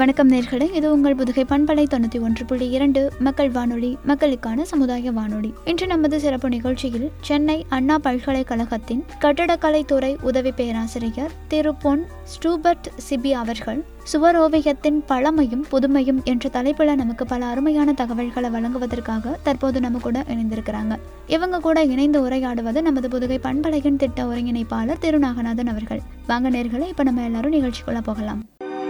வணக்கம் நேர்களே இது உங்கள் புதுகை பண்பலை தொண்ணூற்றி ஒன்று புள்ளி இரண்டு மக்கள் வானொலி மக்களுக்கான சமுதாய வானொலி இன்று நமது சிறப்பு நிகழ்ச்சியில் சென்னை அண்ணா பல்கலைக்கழகத்தின் கட்டடக்கலைத்துறை உதவி பேராசிரியர் திரு பொன் ஸ்டூபர்ட் சிபி அவர்கள் சுவர் ஓவியத்தின் பழமையும் புதுமையும் என்ற தலைப்பில் நமக்கு பல அருமையான தகவல்களை வழங்குவதற்காக தற்போது நம்ம கூட இணைந்திருக்கிறாங்க இவங்க கூட இணைந்து உரையாடுவது நமது புதுகை பண்பலையின் திட்ட ஒருங்கிணைப்பாளர் திரு நாகநாதன் அவர்கள் வாங்க நேர்களே இப்போ நம்ம எல்லாரும் நிகழ்ச்சிக்குள்ள போகலாம்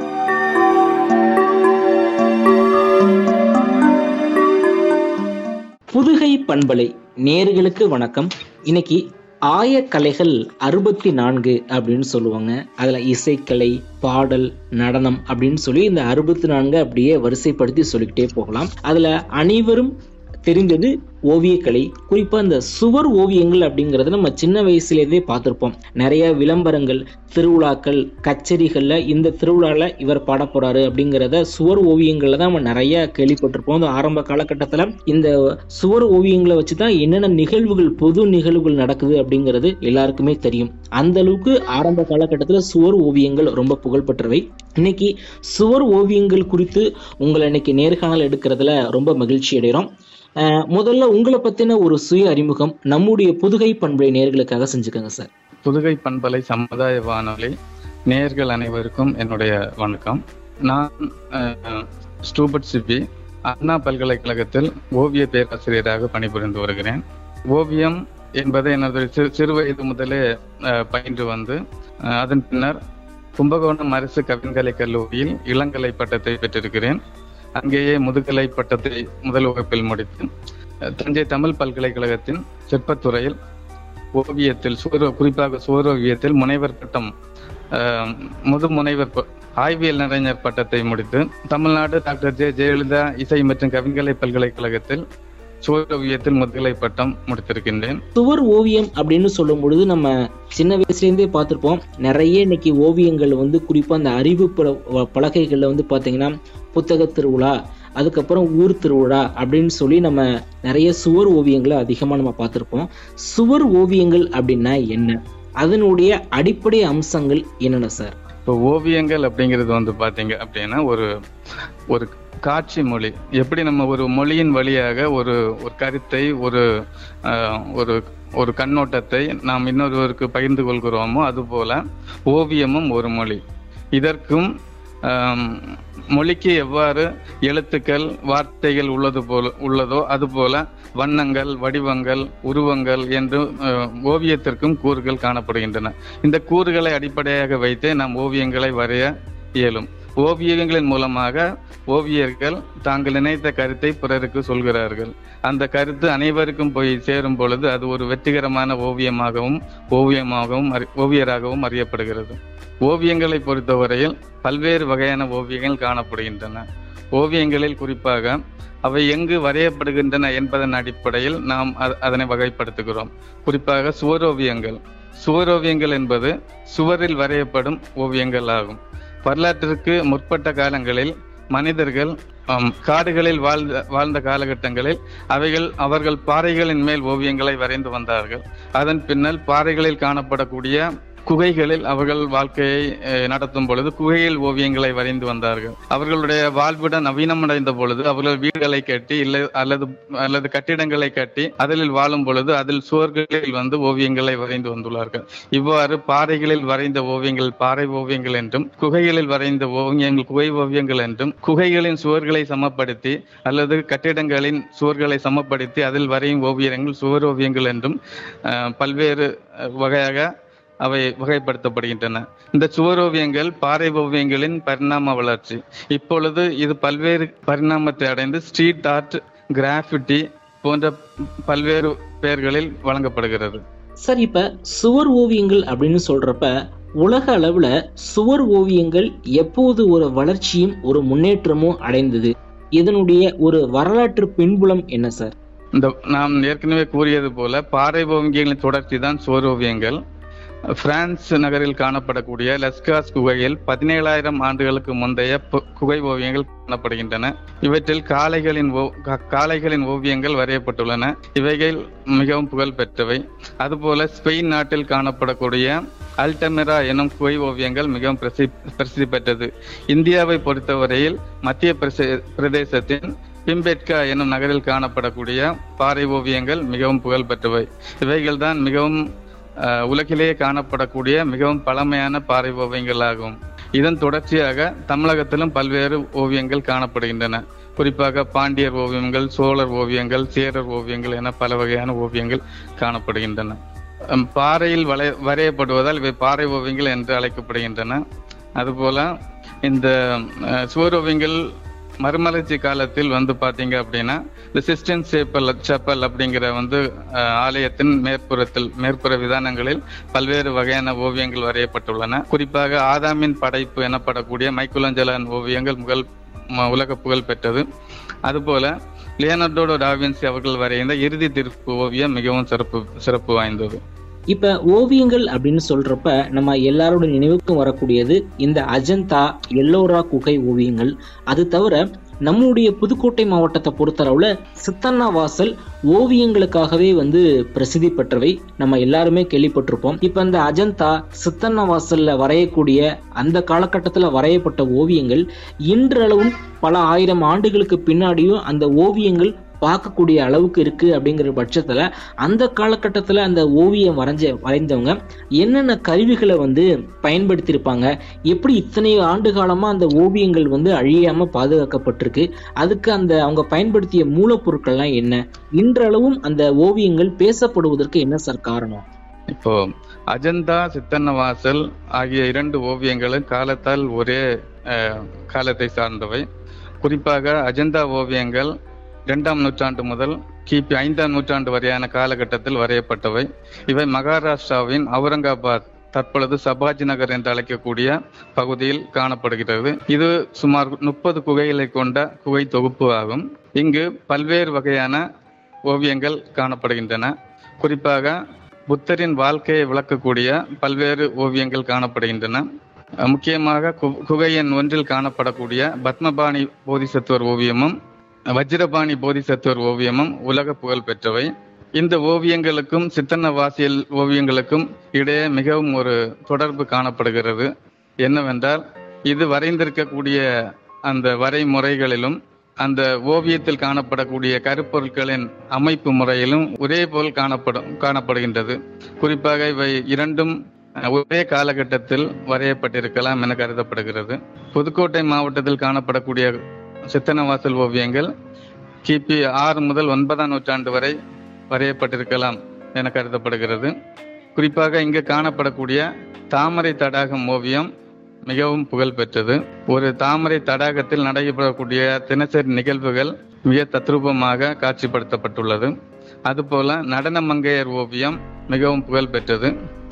புதுகை பண்பலை நேர்களுக்கு வணக்கம் இன்னைக்கு ஆயக்கலைகள் அறுபத்தி நான்கு அப்படின்னு சொல்லுவாங்க அதுல இசைக்கலை பாடல் நடனம் அப்படின்னு சொல்லி இந்த அறுபத்தி நான்கு அப்படியே வரிசைப்படுத்தி சொல்லிக்கிட்டே போகலாம் அதுல அனைவரும் தெரிந்தது ஓவியக்கலை குறிப்பா இந்த சுவர் ஓவியங்கள் அப்படிங்கறத நம்ம சின்ன வயசுலேருந்தே பார்த்திருப்போம் நிறைய விளம்பரங்கள் திருவிழாக்கள் கச்சேரிகள்ல இந்த திருவிழால இவர் பாட போறாரு அப்படிங்கிறத சுவர் ஓவியங்கள்ல தான் நம்ம நிறைய கேள்விப்பட்டிருப்போம் அது ஆரம்ப காலகட்டத்துல இந்த சுவர் ஓவியங்களை வச்சுதான் என்னென்ன நிகழ்வுகள் பொது நிகழ்வுகள் நடக்குது அப்படிங்கிறது எல்லாருக்குமே தெரியும் அந்த அளவுக்கு ஆரம்ப காலகட்டத்துல சுவர் ஓவியங்கள் ரொம்ப புகழ்பெற்றவை இன்னைக்கு சுவர் ஓவியங்கள் குறித்து உங்களை இன்னைக்கு நேர்காணல் எடுக்கிறதுல ரொம்ப மகிழ்ச்சி அடைகிறோம் அஹ் முதல்ல உங்களை பத்தின ஒரு சுய அறிமுகம் நம்முடைய புதுகை பண்புடைய நேர்களுக்காக செஞ்சுக்கோங்க சார் புதுகை பண்பலை சமுதாய வானொலி நேயர்கள் அனைவருக்கும் என்னுடைய வணக்கம் நான் அஹ், ஸ்டூபர்ட் சிபி அண்ணா பல்கலைக்கழகத்தில் ஓவிய பேராசிரியராக பணிபுரிந்து வருகிறேன் ஓவியம் என்பதை எனது சிறு சிறு வயது முதலே அஹ், பயின்று வந்து அஹ், அதன் பின்னர் கும்பகோணம் அரசு கவின்கலை கல்லூரியில் இளங்கலை பட்டத்தை பெற்றிருக்கிறேன் அங்கேயே முதுகலை பட்டத்தை முதல் வகுப்பில் முடித்து அஹ், தஞ்சை தமிழ் பல்கலைக்கழகத்தின் சிற்பத்துறையில் ஓவியத்தில் சுவர் குறிப்பாக சுவரோவியத்தில் முனைவர் பட்டம் அஹ், முது முனைவர் ப- ஆய்வியல் நிறைஞர் பட்டத்தை முடித்து தமிழ்நாடு டாக்டர் ஜே ஜெயலலிதா இசை மற்றும் கவின்கலை பல்கலைக்கழகத்தில் சுவரோவியத்தில் முதுகலை பட்டம் முடித்திருக்கின்றேன் சுவர் ஓவியம் அப்படின்னு சொல்லும் பொழுது நம்ம சின்ன வயசுல இருந்தே பார்த்திருப்போம் நிறைய இன்னைக்கு ஓவியங்கள் வந்து குறிப்பா அந்த அறிவு பல- வ- பலகைகள்ல வந்து பாத்தீங்கன்னா புத்தக திருவிழா அதுக்கப்புறம் ஊர் திருவிழா அப்படின்னு சொல்லி நம்ம நிறைய சுவர் ஓவியங்களை அதிகமா நம்ம பார்த்திருப்போம் சுவர் ஓவியங்கள் அப்படின்னா என்ன அதனுடைய அடிப்படை அம்சங்கள் என்னென்ன சார் இப்போ ஓவியங்கள் அப்படிங்கிறது வந்து பாத்தீங்க அப்படின்னா ஒரு ஒரு காட்சி மொழி எப்படி நம்ம ஒரு மொழியின் வழியாக ஒரு ஒரு கருத்தை ஒரு ஆஹ், ஒரு ஒரு கண்ணோட்டத்தை நாம் இன்னொருவருக்கு பகிர்ந்து கொள்கிறோமோ அதுபோல ஓவியமும் ஒரு மொழி இதற்கும் ஆம், மொழிக்கு எவ்வாறு எழுத்துக்கள் வார்த்தைகள் உள்ளது போல உள்ளதோ அதுபோல வண்ணங்கள் வடிவங்கள் உருவங்கள் என்று அஹ், ஓவியத்திற்கும் கூறுகள் காணப்படுகின்றன இந்த கூறுகளை அடிப்படையாக வைத்தே நாம் ஓவியங்களை வரைய இயலும் ஓவியங்களின் மூலமாக ஓவியர்கள் தாங்கள் நினைத்த கருத்தை பிறருக்கு சொல்கிறார்கள் அந்த கருத்து அனைவருக்கும் போய் சேரும் பொழுது அது ஒரு வெற்றிகரமான ஓவியமாகவும் ஓவியமாகவும் அறி- ஓவியராகவும் அறியப்படுகிறது ஓவியங்களை பொறுத்தவரையில் பல்வேறு வகையான ஓவியங்கள் காணப்படுகின்றன ஓவியங்களில் குறிப்பாக அவை எங்கு வரையப்படுகின்றன என்பதன் அடிப்படையில் நாம் அ- அதனை வகைப்படுத்துகிறோம் குறிப்பாக சுவரோவியங்கள் சுவரோவியங்கள் என்பது சுவரில் வரையப்படும் ஓவியங்கள் ஆகும் வரலாற்றிற்கு முற்பட்ட காலங்களில் மனிதர்கள் ஆம், காடுகளில் வாழ்ந்த வாழ்ந்த காலகட்டங்களில் அவைகள் அவர்கள் பாறைகளின் மேல் ஓவியங்களை வரைந்து வந்தார்கள் அதன் பின்னர் பாறைகளில் காணப்படக்கூடிய குகைகளில் அவர்கள் வாழ்க்கையை அஹ், நடத்தும் பொழுது குகையில் ஓவியங்களை வரைந்து வந்தார்கள் அவர்களுடைய வாழ்விட நவீனமடைந்த பொழுது அவர்கள் வீடுகளை கட்டி இல்லை அல்லது அல்லது கட்டிடங்களை கட்டி அதில் வாழும் பொழுது அதில் சுவர்களில் வந்து ஓவியங்களை வரைந்து வந்துள்ளார்கள் இவ்வாறு பாறைகளில் வரைந்த ஓவியங்கள் பாறை ஓவியங்கள் என்றும் குகைகளில் வரைந்த ஓவியங்கள் குகை ஓவியங்கள் என்றும் குகைகளின் சுவர்களை சமப்படுத்தி அல்லது கட்டிடங்களின் சுவர்களை சமப்படுத்தி அதில் வரையும் ஓவியங்கள் சுவர் ஓவியங்கள் என்றும் அஹ், பல்வேறு அஹ், வகையாக அவை வகைப்படுத்தப்படுகின்றன இந்த சுவரோவியங்கள் பாறை ஓவியங்களின் பரிணாம வளர்ச்சி இப்பொழுது இது பல்வேறு பரிணாமத்தை அடைந்து ஸ்ட்ரீட் ஆர்ட் கிராஃபிட்டி போன்ற பல்வேறு பெயர்களில் வழங்கப்படுகிறது சார் இப்ப சுவர் ஓவியங்கள் அப்படின்னு சொல்றப்ப உலக அளவுல சுவர் ஓவியங்கள் எப்போது ஒரு வளர்ச்சியும் ஒரு முன்னேற்றமும் அடைந்தது இதனுடைய ஒரு வரலாற்று பின்புலம் என்ன சார் இந்த நாம் ஏற்கனவே கூறியது போல பாறை ஓவியங்களின் தொடர்ச்சி தான் சுவரோவியங்கள் பிரான்ஸ் நகரில் காணப்படக்கூடிய லெஸ்காஸ் குகையில் பதினேழாயிரம் ஆண்டுகளுக்கு முந்தைய பு- குகை ஓவியங்கள் காணப்படுகின்றன இவற்றில் காளைகளின் ஓ- கா- காளைகளின் ஓவியங்கள் வரையப்பட்டுள்ளன இவைகள் மிகவும் புகழ் பெற்றவை அதுபோல ஸ்பெயின் நாட்டில் காணப்படக்கூடிய அல்டமெரா எனும் குகை ஓவியங்கள் மிகவும் பிரசி பிரசித்தி பெற்றது இந்தியாவை பொறுத்தவரையில் மத்திய பிரசே- பிரதேசத்தின் பிம்பெட்கா என்னும் நகரில் காணப்படக்கூடிய பாறை ஓவியங்கள் மிகவும் புகழ் பெற்றவை இவைகள்தான் மிகவும் அஹ், உலகிலேயே காணப்படக்கூடிய மிகவும் பழமையான பாறை ஓவியங்கள் ஆகும் இதன் தொடர்ச்சியாக தமிழகத்திலும் பல்வேறு ஓவியங்கள் காணப்படுகின்றன குறிப்பாக பாண்டியர் ஓவியங்கள் சோழர் ஓவியங்கள் சேரர் ஓவியங்கள் என பல வகையான ஓவியங்கள் காணப்படுகின்றன அம், பாறையில் வளைய வரையப்படுவதால் இவை பாறை ஓவியங்கள் என்று அழைக்கப்படுகின்றன அதுபோல இந்த அஹ், சுவர் ஓவியங்கள் மறுமலர்ச்சி காலத்தில் வந்து பாத்தீங்க அப்படின்னா இந்த சிஸ்டன் சேப்பல் செப்பல் அப்படிங்கிற வந்து அஹ், ஆலயத்தின் மேற்புறத்தில் மேற்புற விதானங்களில் பல்வேறு வகையான ஓவியங்கள் வரையப்பட்டுள்ளன குறிப்பாக ஆதாமின் படைப்பு எனப்படக்கூடிய மைக்குலஞ்சலன் ஓவியங்கள் முதல் ம- உலக புகழ் பெற்றது அதுபோல லியனர்டோ டாவின்சி அவர்கள் வரைந்த இறுதி திருப்பு ஓவியம் மிகவும் சிறப்பு சிறப்பு வாய்ந்தது இப்ப ஓவியங்கள் அப்படின்னு சொல்றப்ப நம்ம எல்லாரோட நினைவுக்கும் வரக்கூடியது இந்த அஜந்தா எல்லோரா குகை ஓவியங்கள் அது தவிர நம்முடைய புதுக்கோட்டை மாவட்டத்தை பொறுத்தளவுல சித்தண்ணா வாசல் ஓவியங்களுக்காகவே வந்து பிரசித்தி பெற்றவை நம்ம எல்லாருமே கேள்விப்பட்டிருப்போம் இப்ப இந்த அஜந்தா சித்தண்ணா வாசல்ல வரையக்கூடிய அந்த காலகட்டத்துல வரையப்பட்ட ஓவியங்கள் இன்றளவும் பல ஆயிரம் ஆண்டுகளுக்கு பின்னாடியும் அந்த ஓவியங்கள் பார்க்கக்கூடிய அளவுக்கு இருக்கு அப்படிங்கிற பட்சத்துல அந்த காலகட்டத்துல அந்த ஓவியம் வரைஞ்ச வரைந்தவங்க என்னென்ன கருவிகளை வந்து பயன்படுத்தியிருப்பாங்க எப்படி இத்தனை ஆண்டு காலமா அந்த ஓவியங்கள் வந்து அழியாம பாதுகாக்கப்பட்டிருக்கு அதுக்கு அந்த அவங்க பயன்படுத்திய மூலப்பொருட்கள்லாம் என்ன இன்றளவும் அந்த ஓவியங்கள் பேசப்படுவதற்கு என்ன சார் காரணம் இப்போ அஜந்தா சித்தன்னவாசல் ஆகிய இரண்டு ஓவியங்களும் காலத்தால் ஒரே அஹ், காலத்தை சார்ந்தவை குறிப்பாக அஜந்தா ஓவியங்கள் இரண்டாம் நூற்றாண்டு முதல் கிபி ஐந்தாம் நூற்றாண்டு வரையான காலகட்டத்தில் வரையப்பட்டவை இவை மகாராஷ்டிராவின் அவுரங்காபாத் தற்பொழுது சபாஜி நகர் என்று அழைக்கக்கூடிய பகுதியில் காணப்படுகிறது இது சுமார் முப்பது குகைகளை கொண்ட குகை தொகுப்பு ஆகும் இங்கு பல்வேறு வகையான ஓவியங்கள் காணப்படுகின்றன குறிப்பாக புத்தரின் வாழ்க்கையை விளக்கக்கூடிய பல்வேறு ஓவியங்கள் காணப்படுகின்றன அஹ் முக்கியமாக கு- குகை எண் ஒன்றில் காணப்படக்கூடிய பத்மபாணி போதிசத்துவர் ஓவியமும் வஜ்ரபாணி போதிசத்துவர் ஓவியமும் உலக புகழ் பெற்றவை இந்த ஓவியங்களுக்கும் சித்தன்ன வாசியல் ஓவியங்களுக்கும் இடையே மிகவும் ஒரு தொடர்பு காணப்படுகிறது என்னவென்றால் இது வரைந்திருக்கக்கூடிய அந்த வரைமுறைகளிலும் அந்த ஓவியத்தில் காணப்படக்கூடிய கருப்பொருட்களின் அமைப்பு முறையிலும் ஒரே போல் காணப்படும் காணப்படுகின்றது குறிப்பாக இவை இரண்டும் அஹ், ஒரே காலகட்டத்தில் வரையப்பட்டிருக்கலாம் என கருதப்படுகிறது புதுக்கோட்டை மாவட்டத்தில் காணப்படக்கூடிய சித்தனவாசல் ஓவியங்கள் கிபி ஆறு முதல் ஒன்பதாம் நூற்றாண்டு வரை வரையப்பட்டிருக்கலாம் என கருதப்படுகிறது குறிப்பாக இங்கு காணப்படக்கூடிய தாமரை தடாகம் ஓவியம் மிகவும் புகழ் பெற்றது ஒரு தாமரை தடாகத்தில் நடைபெறக்கூடிய தினசரி நிகழ்வுகள் மிக தத்ரூபமாக காட்சிப்படுத்தப்பட்டுள்ளது அதுபோல நடன மங்கையர் ஓவியம் மிகவும் புகழ் பெற்றது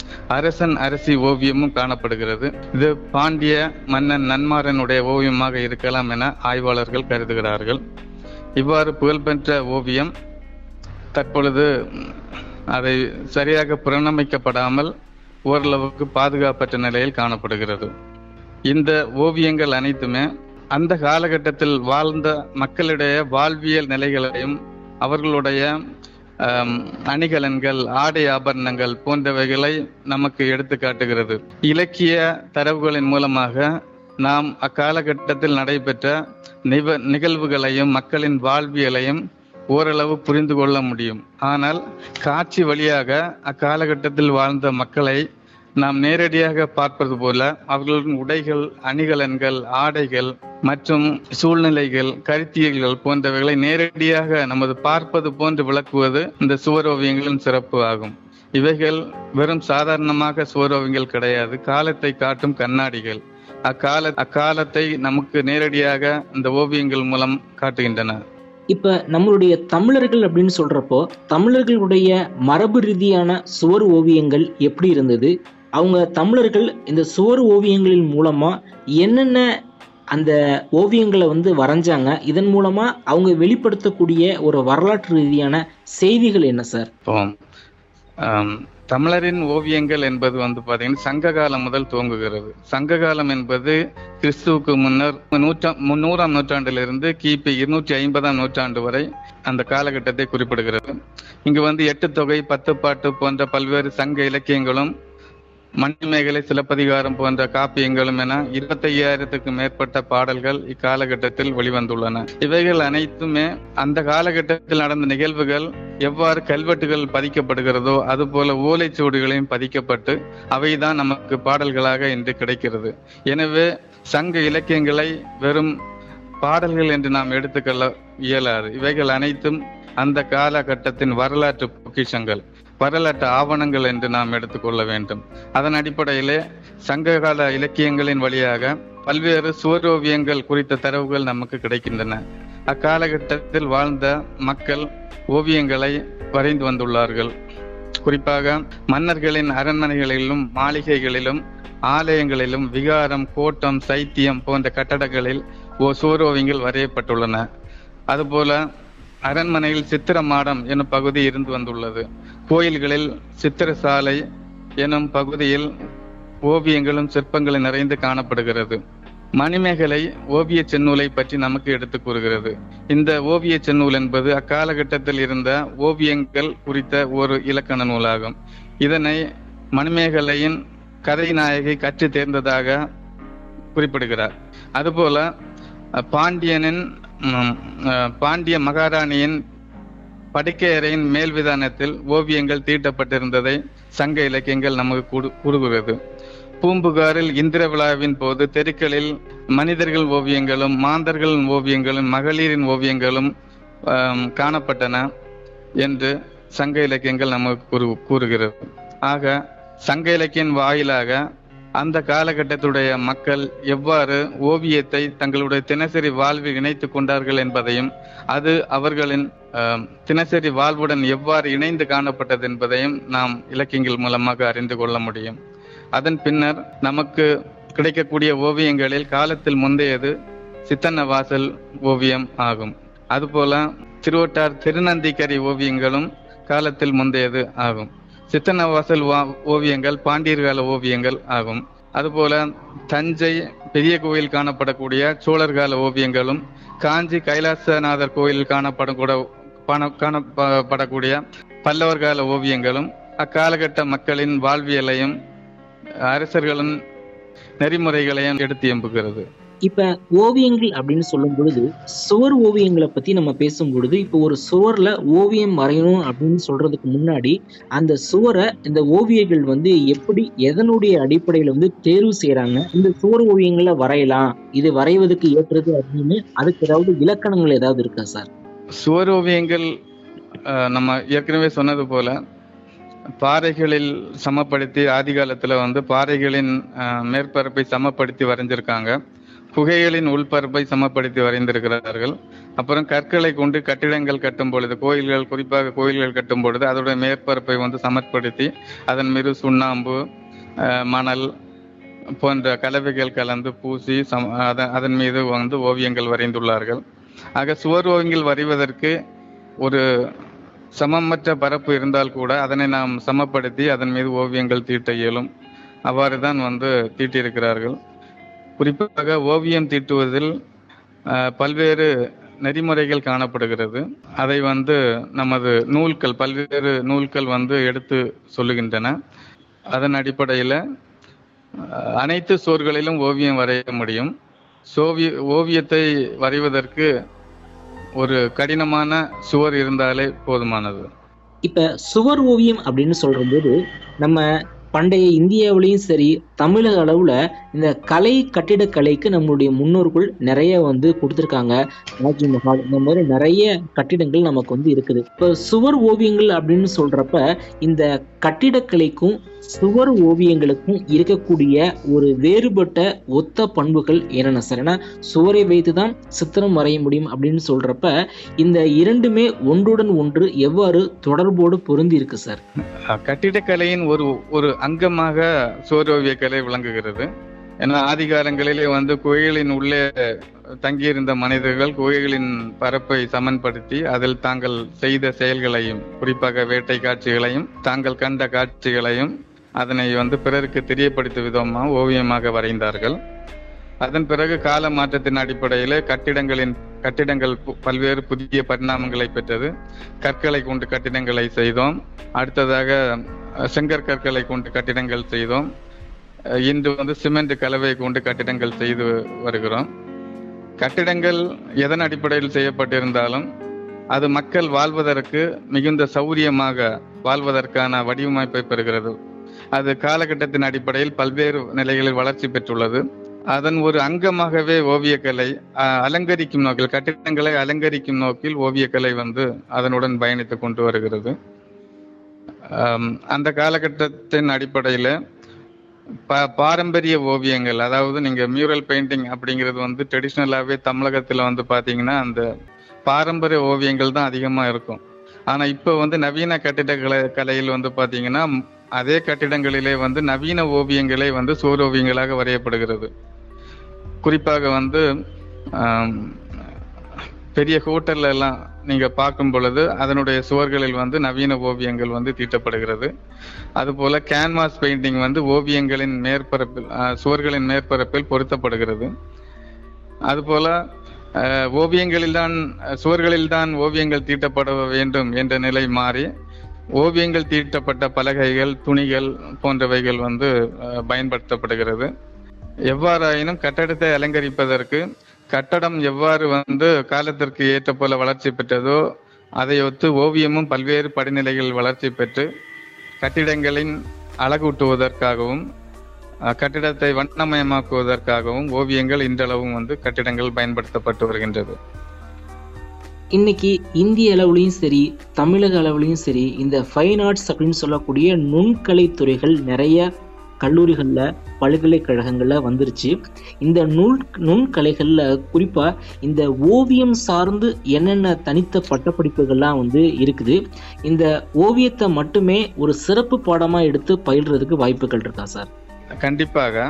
அரசன் அரசி ஓவியமும் காணப்படுகிறது இது பாண்டிய மன்னன் நன்மாரனுடைய ஓவியமாக இருக்கலாம் என ஆய்வாளர்கள் கருதுகிறார்கள் இவ்வாறு புகழ்பெற்ற ஓவியம் தற்பொழுது ம், அதை சரியாக புறணமிக்கப்படாமல் ஓரளவுக்கு பாதுகாப்பற்ற நிலையில் காணப்படுகிறது இந்த ஓவியங்கள் அனைத்துமே அந்த காலகட்டத்தில் வாழ்ந்த மக்களுடைய வாழ்வியல் நிலைகளையும் அவர்களுடைய ஆம், அணிகலன்கள் ஆடை ஆபரணங்கள் போன்றவைகளை நமக்கு எடுத்து காட்டுகிறது இலக்கிய தரவுகளின் மூலமாக நாம் அக்காலகட்டத்தில் நடைபெற்ற நிவ நிகழ்வுகளையும் மக்களின் வாழ்வியலையும் ஓரளவு புரிந்து கொள்ள முடியும் ஆனால் காட்சி வழியாக அக்காலகட்டத்தில் வாழ்ந்த மக்களை நாம் நேரடியாக பார்ப்பது போல அவர்களின் உடைகள் அணிகலன்கள் ஆடைகள் மற்றும் சூழ்நிலைகள் கருத்தியல்கள் போன்றவைகளை நேரடியாக நமது பார்ப்பது போன்று விளக்குவது இந்த சுவரோவியங்களின் சிறப்பு ஆகும் இவைகள் வெறும் சாதாரணமாக சுவரோவியங்கள் கிடையாது காலத்தை காட்டும் கண்ணாடிகள் அக்கால அக்காலத்தை நமக்கு நேரடியாக இந்த ஓவியங்கள் மூலம் காட்டுகின்றன இப்ப நம்மளுடைய தமிழர்கள் அப்படின்னு சொல்றப்போ தமிழர்களுடைய மரபு ரீதியான சுவர் ஓவியங்கள் எப்படி இருந்தது அவங்க தமிழர்கள் இந்த சுவர் ஓவியங்களின் மூலமா என்னென்ன அந்த ஓவியங்களை வந்து வரைஞ்சாங்க இதன் மூலமா அவங்க வெளிப்படுத்தக்கூடிய ஒரு வரலாற்று ரீதியான செய்திகள் என்ன சார் இப்போ ஆம், தமிழரின் ஓவியங்கள் என்பது வந்து பாத்தீங்கன்னா சங்க காலம் முதல் துவங்குகிறது சங்க காலம் என்பது கிறிஸ்துவுக்கு முன்னர் நூற்றா முன்னூறாம் நூற்றாண்டிலிருந்து கிபி இருநூற்றி ஐம்பதாம் நூற்றாண்டு வரை அந்த காலகட்டத்தை குறிப்பிடுகிறது இங்கு வந்து எட்டு தொகை பத்து பாட்டு போன்ற பல்வேறு சங்க இலக்கியங்களும் மணிமேகலை சிலப்பதிகாரம் போன்ற காப்பியங்களும் என இருபத்தையாயிரத்துக்கு மேற்பட்ட பாடல்கள் இக்காலகட்டத்தில் வெளிவந்துள்ளன இவைகள் அனைத்துமே அந்த காலகட்டத்தில் நடந்த நிகழ்வுகள் எவ்வாறு கல்வெட்டுகள் பதிக்கப்படுகிறதோ அதுபோல ஓலைச்சுவடிகளையும் பதிக்கப்பட்டு அவைதான் நமக்கு பாடல்களாக இன்று கிடைக்கிறது எனவே சங்க இலக்கியங்களை வெறும் பாடல்கள் என்று நாம் எடுத்துக்கொள்ள இயலாது இவைகள் அனைத்தும் அந்த காலகட்டத்தின் வரலாற்று பொக்கிஷங்கள் வரலாற்று ஆவணங்கள் என்று நாம் எடுத்துக்கொள்ள வேண்டும் அதன் அடிப்படையிலே சங்ககால இலக்கியங்களின் வழியாக பல்வேறு சுவரோவியங்கள் குறித்த தரவுகள் நமக்கு கிடைக்கின்றன அக்காலகட்டத்தில் வாழ்ந்த மக்கள் ஓவியங்களை வரைந்து வந்துள்ளார்கள் குறிப்பாக மன்னர்களின் அரண்மனைகளிலும் மாளிகைகளிலும் ஆலயங்களிலும் விகாரம் கோட்டம் சைத்தியம் போன்ற கட்டடங்களில் ஓ சுவரோவியங்கள் வரையப்பட்டுள்ளன அதுபோல அரண்மனையில் சித்திர மாடம் எனும் பகுதி இருந்து வந்துள்ளது கோயில்களில் சித்திரசாலை எனும் பகுதியில் ஓவியங்களும் சிற்பங்களும் நிறைந்து காணப்படுகிறது மணிமேகலை ஓவிய செந்நூலை பற்றி நமக்கு எடுத்து கூறுகிறது இந்த ஓவிய செந்நூல் என்பது அக்காலகட்டத்தில் இருந்த ஓவியங்கள் குறித்த ஒரு இலக்கண நூலாகும் இதனை மணிமேகலையின் கதை நாயகி கற்று தேர்ந்ததாக குறிப்பிடுகிறார் அதுபோல அஹ், பாண்டியனின் ம், அஹ், பாண்டிய மகாராணியின் படுக்கை அறையின் மேல் விதானத்தில் ஓவியங்கள் தீட்டப்பட்டிருந்ததை சங்க இலக்கியங்கள் நமக்கு கூறு- கூறுகிறது பூம்புகாரில் இந்திர விழாவின் போது தெருக்களில் மனிதர்கள் ஓவியங்களும் மாந்தர்கள் ஓவியங்களும் மகளிரின் ஓவியங்களும் ஆம், காணப்பட்டன என்று சங்க இலக்கியங்கள் நமக்கு கூறு கூறுகிறது ஆக சங்க இலக்கியம் வாயிலாக அந்த காலகட்டத்துடைய மக்கள் எவ்வாறு ஓவியத்தை தங்களுடைய தினசரி வாழ்வில் இணைத்துக் கொண்டார்கள் என்பதையும் அது அவர்களின் ஆம், தினசரி வாழ்வுடன் எவ்வாறு இணைந்து காணப்பட்டது என்பதையும் நாம் இலக்கியங்கள் மூலமாக அறிந்து கொள்ள முடியும் அதன் பின்னர் நமக்கு கிடைக்கக்கூடிய ஓவியங்களில் காலத்தில் முந்தையது சித்தன்ன வாசல் ஓவியம் ஆகும் அதுபோல திருவட்டார் திருநந்திக்கரை ஓவியங்களும் காலத்தில் முந்தையது ஆகும் சித்தன்னவாசல் வா- ஓவியங்கள் பாண்டியர் கால ஓவியங்கள் ஆகும் அதுபோல தஞ்சை பெரிய கோயில் காணப்படக்கூடிய சோழர் கால ஓவியங்களும் காஞ்சி கைலாசநாதர் கோயில் காணப்படும் கூட பண- காணப்படக்கூடிய பல்லவர் கால ஓவியங்களும் அக்காலகட்ட மக்களின் வாழ்வியலையும் அரசர்களின் நெறிமுறைகளையும் எடுத்து எம்புகிறது இப்ப ஓவியங்கள் அப்படின்னு சொல்லும் பொழுது சுவர் ஓவியங்களை பத்தி நம்ம பேசும் பொழுது இப்போ ஒரு சுவர்ல ஓவியம் வரையணும் அப்படின்னு சொல்றதுக்கு முன்னாடி அந்த சுவரை இந்த ஓவியர்கள் வந்து எப்படி எதனுடைய அடிப்படையில வந்து தேர்வு செய்யறாங்க இந்த சுவர் ஓவியங்களை வரையலாம் இது வரைவதற்கு ஏற்றது அப்படின்னு அதுக்கு ஏதாவது இலக்கணங்கள் ஏதாவது இருக்கா சார் சுவரோவியங்கள் அஹ், நம்ம ஏற்கனவே சொன்னது போல பாறைகளில் சமப்படுத்தி ஆதி காலத்துல வந்து பாறைகளின் அஹ், மேற்பரப்பை சமப்படுத்தி வரைஞ்சிருக்காங்க குகைகளின் உள்பரப்பை சமப்படுத்தி வரைந்திருக்கிறார்கள் அப்புறம் கற்களை கொண்டு கட்டிடங்கள் கட்டும் பொழுது கோயில்கள் குறிப்பாக கோயில்கள் கட்டும் பொழுது அதோட மேற்பரப்பை வந்து சமப்படுத்தி அதன் மீது சுண்ணாம்பு அஹ், மணல் போன்ற கலவைகள் கலந்து பூசி சம அதன் அதன் மீது வந்து ஓவியங்கள் வரைந்துள்ளார்கள் ஆக சுவர் ஓவியங்கள் வரைவதற்கு ஒரு சமமற்ற பரப்பு இருந்தால் கூட அதனை நாம் சமப்படுத்தி அதன் மீது ஓவியங்கள் தீட்ட இயலும் அவ்வாறு தான் வந்து தீட்டியிருக்கிறார்கள் குறிப்பாக ஓவியம் தீட்டுவதில் அஹ், பல்வேறு நெறிமுறைகள் காணப்படுகிறது அதை வந்து நமது நூல்கள் பல்வேறு நூல்கள் வந்து எடுத்து சொல்லுகின்றன அதன் அடிப்படையில் அஹ், அனைத்து சோர்களிலும் ஓவியம் வரைய முடியும் சோவிய ஓவியத்தை வரைவதற்கு ஒரு கடினமான சுவர் இருந்தாலே போதுமானது இப்ப சுவர் ஓவியம் அப்படின்னு சொல்றபோது நம்ம பண்டைய இந்தியாவிலையும் சரி தமிழக அளவுல இந்த கலை கட்டிடக்கலைக்கு நம்மளுடைய முன்னோர்கள் நிறைய வந்து கொடுத்துருக்காங்க தாஜ்மஹால் இந்த மாதிரி நிறைய கட்டிடங்கள் நமக்கு வந்து இருக்குது இப்போ சுவர் ஓவியங்கள் அப்படின்னு சொல்றப்ப இந்த கட்டிடக்கலைக்கும் சுவர் ஓவியங்களுக்கும் இருக்கக்கூடிய ஒரு வேறுபட்ட ஒத்த பண்புகள் என்னென்ன சார் ஏன்னா சுவரை வைத்துதான் சித்திரம் வரைய முடியும் அப்படின்னு சொல்றப்ப இந்த இரண்டுமே ஒன்றுடன் ஒன்று எவ்வாறு தொடர்போடு பொருந்தி இருக்கு சார் அஹ் கட்டிடக்கலையின் ஒரு ஒரு அங்கமாக சுவரோவிய கலை விளங்குகிறது ஏன்னா ஆதி காலங்களிலே வந்து குகைகளின் உள்ளே தங்கியிருந்த மனிதர்கள் குகைகளின் பரப்பை சமன்படுத்தி அதில் தாங்கள் செய்த செயல்களையும் குறிப்பாக வேட்டை காட்சிகளையும் தாங்கள் கண்ட காட்சிகளையும் அதனை வந்து பிறருக்கு தெரியப்படுத்தும் விதமாக ஓவியமாக வரைந்தார்கள் அதன் பிறகு கால மாற்றத்தின் அடிப்படையில் கட்டிடங்களின் கட்டிடங்கள் பு- பல்வேறு புதிய பரிணாமங்களை பெற்றது கற்களை கொண்டு கட்டிடங்களை செய்தோம் அடுத்ததாக அஹ், செங்கற்கற்களை கொண்டு கட்டிடங்கள் செய்தோம் அஹ், இன்று வந்து சிமெண்ட் கலவை கொண்டு கட்டிடங்கள் செய்து வருகிறோம் கட்டிடங்கள் எதன் அடிப்படையில் செய்யப்பட்டிருந்தாலும் அது மக்கள் வாழ்வதற்கு மிகுந்த சௌரியமாக வாழ்வதற்கான வடிவமைப்பை பெறுகிறது அது காலகட்டத்தின் அடிப்படையில் பல்வேறு நிலைகளில் வளர்ச்சி பெற்றுள்ளது அதன் ஒரு அங்கமாகவே ஓவியக்கலை அஹ், அலங்கரிக்கும் நோக்கில் கட்டிடங்களை அலங்கரிக்கும் நோக்கில் ஓவியக்கலை வந்து அதனுடன் பயணித்து கொண்டு வருகிறது ஆம், அந்த காலகட்டத்தின் அடிப்படையில் பா பாரம்பரிய ஓவியங்கள் அதாவது நீங்க மியூரல் பெயிண்டிங் அப்படிங்கிறது வந்து ட்ரெடிஷ்னலாகவே தமிழகத்துல வந்து பாத்தீங்கன்னா அந்த பாரம்பரிய ஓவியங்கள் தான் அதிகமா இருக்கும் ஆனா இப்போ வந்து நவீன கட்டிடக்கலை கலையில் வந்து பாத்தீங்கன்னா ம், அதே கட்டிடங்களிலே வந்து நவீன ஓவியங்களே வந்து சுவரோவியங்களாக வரையப்படுகிறது குறிப்பாக வந்து ஆம், பெரிய ஹோட்டல்ல எல்லாம் நீங்க பார்க்கும் பொழுது அதனுடைய சுவர்களில் வந்து நவீன ஓவியங்கள் வந்து தீட்டப்படுகிறது அதுபோல கேன்வாஸ் பெயிண்டிங் வந்து ஓவியங்களின் மேற்பரப்பில் அஹ், சுவர்களின் மேற்பரப்பில் பொருத்தப்படுகிறது அதுபோல அஹ், ஓவியங்களில்தான் அஹ், சுவர்களில்தான் ஓவியங்கள் தீட்டப்பட வேண்டும் என்ற நிலை மாறி ஓவியங்கள் தீட்டப்பட்ட பலகைகள் துணிகள் போன்றவைகள் வந்து அஹ், பயன்படுத்தப்படுகிறது எவ்வாறாயினும் கட்டடத்தை அலங்கரிப்பதற்கு கட்டடம் எவ்வாறு வந்து காலத்திற்கு ஏற்ற போல வளர்ச்சி பெற்றதோ அதை ஒத்து ஓவியமும் பல்வேறு படிநிலைகள் வளர்ச்சி பெற்று கட்டிடங்களின் அழகூட்டுவதற்காகவும் அஹ், கட்டிடத்தை வண்ணமயமாக்குவதற்காகவும் ஓவியங்கள் இன்றளவும் வந்து கட்டிடங்கள் பயன்படுத்தப்பட்டு வருகின்றது இன்னைக்கு இந்திய அளவுலையும் சரி தமிழக அளவுலையும் சரி இந்த ஃபைன் ஆர்ட்ஸ் அப்படின்னு சொல்லக்கூடிய நுண்கலை துறைகள் நிறைய கல்லூரிகளில் பல்கலைக்கழகங்களில் வந்துருச்சு இந்த நுண் நுண்கலைகளில் குறிப்பாக இந்த ஓவியம் சார்ந்து என்னென்ன தனித்த பட்டப்படிப்புகள்லாம் வந்து இருக்குது இந்த ஓவியத்தை மட்டுமே ஒரு சிறப்பு பாடமாக எடுத்து பயில்றதுக்கு வாய்ப்புகள் இருக்கா சார் கண்டிப்பாக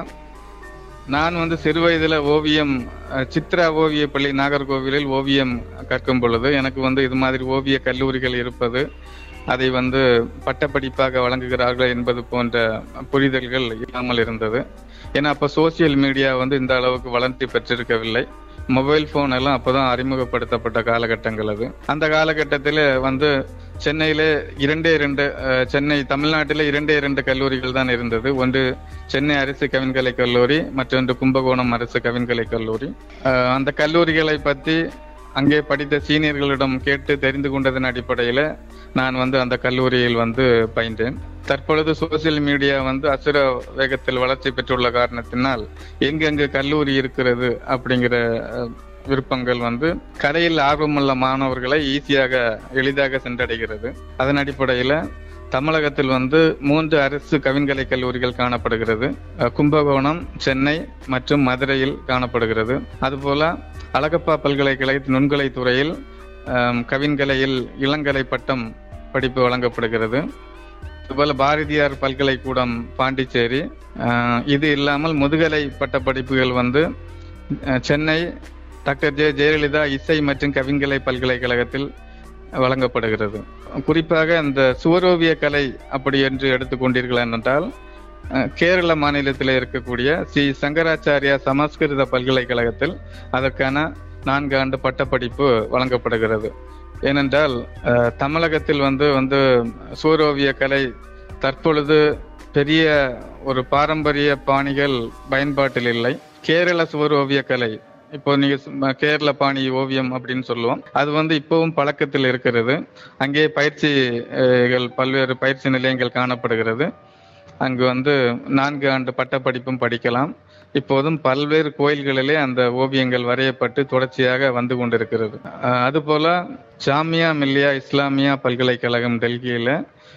நான் வந்து சிறு வயதுல ஓவியம் அஹ், சித்ரா ஓவிய பள்ளி நாகர்கோவிலில் ஓவியம் கற்கும் பொழுது எனக்கு வந்து இது மாதிரி ஓவிய கல்லூரிகள் இருப்பது அதை வந்து பட்டப்படிப்பாக வழங்குகிறார்கள் என்பது போன்ற புரிதல்கள் இல்லாமல் இருந்தது ஏன்னா அப்போ சோசியல் மீடியா வந்து இந்த அளவுக்கு வளர்ச்சி பெற்றிருக்கவில்லை மொபைல் ஃபோன் எல்லாம் அப்போதான் அறிமுகப்படுத்தப்பட்ட காலகட்டங்கள் அது அந்த காலகட்டத்தில் வந்து சென்னையிலே இரண்டே இரண்டு அஹ், சென்னை தமிழ்நாட்டில் இரண்டே இரண்டு கல்லூரிகள் தான் இருந்தது ஒன்று சென்னை அரசு கவின்கலை கல்லூரி மற்றொன்று கும்பகோணம் அரசு கவின்கலை கல்லூரி அஹ், அந்த கல்லூரிகளை பற்றி அங்கே படித்த சீனியர்களிடம் கேட்டு தெரிந்து கொண்டதன் அடிப்படையில் நான் வந்து அந்த கல்லூரியில் வந்து பயின்றேன் தற்பொழுது சோசியல் மீடியா வந்து அசுர வேகத்தில் வளர்ச்சி பெற்றுள்ள காரணத்தினால் எங்கெங்கு கல்லூரி இருக்கிறது அப்படிங்கிற அஹ், விருப்பங்கள் வந்து கலையில் ஆர்வமுள்ள மாணவர்களை ஈஸியாக எளிதாக சென்றடைகிறது அதன் அடிப்படையில் தமிழகத்தில் வந்து மூன்று அரசு கவின்கலை கல்லூரிகள் காணப்படுகிறது அஹ், கும்பகோணம் சென்னை மற்றும் மதுரையில் காணப்படுகிறது அதுபோல அழகப்பா பல்கலைக்கழக நுண்கலை துறையில் அஹ், கவின்கலையில் இளங்கலை பட்டம் படிப்பு வழங்கப்படுகிறது அதுபோல பாரதியார் பல்கலைக்கூடம் பாண்டிச்சேரி அஹ், இது இல்லாமல் முதுகலை பட்ட படிப்புகள் வந்து அஹ், சென்னை டாக்டர் ஜெ ஜெயலலிதா இசை மற்றும் கவின்கலை பல்கலைக்கழகத்தில் வழங்கப்படுகிறது குறிப்பாக இந்த சுவரோவிய கலை அப்படி என்று எடுத்துக்கொண்டீர்கள் என்றால் அஹ், கேரள மாநிலத்தில் இருக்கக்கூடிய ஸ்ரீ சங்கராச்சாரியா சமஸ்கிருத பல்கலைக்கழகத்தில் அதற்கான நான்கு ஆண்டு பட்டப்படிப்பு வழங்கப்படுகிறது ஏனென்றால் அஹ், தமிழகத்தில் வந்து வந்து சூரோவிய கலை தற்பொழுது பெரிய ஒரு பாரம்பரிய பாணிகள் பயன்பாட்டில் இல்லை கேரள சுவரோவிய கலை இப்போ நீங்க சும்மா கேரள பாணி ஓவியம் அப்படின்னு சொல்லுவோம் அது வந்து இப்பவும் பழக்கத்தில் இருக்கிறது அங்கே பயிற்சிகள் பல்வேறு பயிற்சி நிலையங்கள் காணப்படுகிறது அங்கு வந்து நான்கு ஆண்டு பட்டப்படிப்பும் படிக்கலாம் இப்போதும் பல்வேறு கோயில்களிலே அந்த ஓவியங்கள் வரையப்பட்டு தொடர்ச்சியாக வந்து கொண்டிருக்கிறது அஹ் அதுபோல ஜாமியா மில்லியா இஸ்லாமியா பல்கலைக்கழகம் டெல்லியில